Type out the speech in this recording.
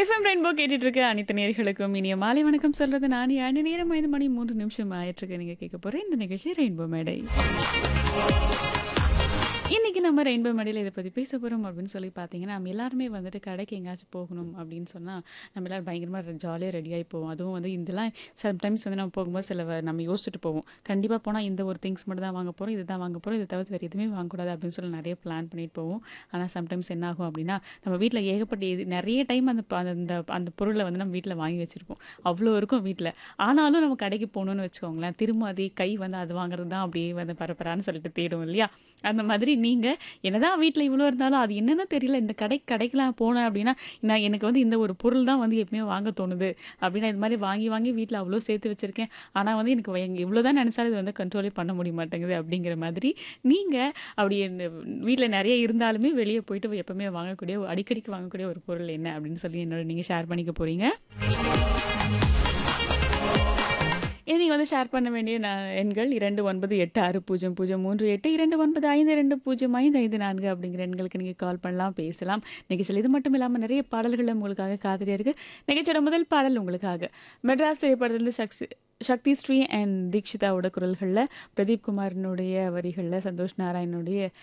FM rainbow கேட்டுட்டு இருக்க அனைத்து நேர்களுக்கும் இனிய மாலை வணக்கம் சொல்றது நான் யானி நேரம் ஐந்து மணி மூன்று நிமிஷம் ஆயிட்டிருக்கு நீங்க கேட்க போற இந்த நிகழ்ச்சி ரெயின்போ மேடை இன்னைக்கு நம்ம ரெயின்போ மேடையில் இதை பற்றி பேச போகிறோம் அப்படின்னு சொல்லி பார்த்தீங்கன்னா நம்ம எல்லாருமே வந்துட்டு கடைக்கு எங்கேயாச்சும் போகணும் அப்படின்னு சொன்னால் நம்ம எல்லாரும் பயங்கரமாக ஜாலியாக ரெடியாகி போவோம் அதுவும் வந்து இதெல்லாம் சம்டைம்ஸ் வந்து நம்ம போகும்போது சில வ- நம்ம யோசிச்சுட்டு போவோம் கண்டிப்பாக போனால் இந்த ஒரு திங்ஸ் மட்டும் தான் வாங்க போகிறோம் இதுதான் வாங்க போகிறோம் இதை தவிர்த்து வேறு எதுவுமே வாங்கக்கூடாது அப்படின்னு சொல்லி நிறைய பிளான் பண்ணிட்டு போவோம் ஆனால் சம்டைம்ஸ் என்ன ஆகும் அப்படின்னா நம்ம வீட்டில் ஏகப்பட்ட இது நிறைய டைம் அந்த ப- அந்த அந்த பொருளை வந்து நம்ம வீட்டில் வாங்கி வச்சுருப்போம் அவ்வளோ இருக்கும் வீட்டில் ஆனாலும் நம்ம கடைக்கு போகணும்னு வச்சுக்கோங்களேன் திரும்ப அது கை வந்து அது வாங்குறது தான் அப்படியே வந்து பரப்பரான்னு சொல்லிட்டு தேடும் இல்லையா அந்த மாதிரி நீங்கள் என்னதான் வீட்டில் இவ்வளோ இருந்தாலும் அது என்னன்னு தெரியல இந்த கடை கடைக்கெலாம் போனேன் அப்படின்னா நான் எனக்கு வந்து இந்த ஒரு பொருள் தான் வந்து எப்பயுமே வாங்க தோணுது அப்படின்னா இது மாதிரி வாங்கி வாங்கி வீட்டில் அவ்வளோ சேர்த்து வச்சுருக்கேன் ஆனால் வந்து எனக்கு எங்க இவ்வளோ தான் நினச்சாலும் இது வந்து கண்ட்ரோலே பண்ண முடிய மாட்டேங்குது அப்படிங்கிற மாதிரி நீங்கள் அப்படி வீட்டில் நிறைய இருந்தாலுமே வெளியே போயிட்டு எப்பவுமே வாங்கக்கூடிய அடிக்கடிக்கு வாங்கக்கூடிய ஒரு பொருள் என்ன அப்படின்னு சொல்லி என்னோட நீங்கள் ஷேர் பண்ணிக்க போகிறீங்க இனி வந்து ஷேர் பண்ண வேண்டிய ந- எண்கள் இரண்டு ஒன்பது எட்டு ஆறு பூஜ்ஜியம் பூஜ்ஜியம் மூன்று எட்டு இரண்டு ஒன்பது ஐந்து ரெண்டு பூஜ்ஜியம் ஐந்து ஐந்து நான்கு அப்படிங்கிற எண்களுக்கு நீங்கள் கால் பண்ணலாம் பேசலாம் நிகழ்ச்சியில் இது மட்டும் இல்லாமல் நிறைய பாடல்கள் உங்களுக்காக காத்திரியா இருக்கு நிகழ்ச்சியோட முதல் பாடல் உங்களுக்காக மெட்ராஸ் திரைப்படத்திலிருந்து சக்தி சக்தி ஸ்ரீ அண்ட் தீக்ஷிதாவோட குரல்களில் பிரதீப் குமாரினுடைய வரிகளில் சந்தோஷ் நாராயணனுடைய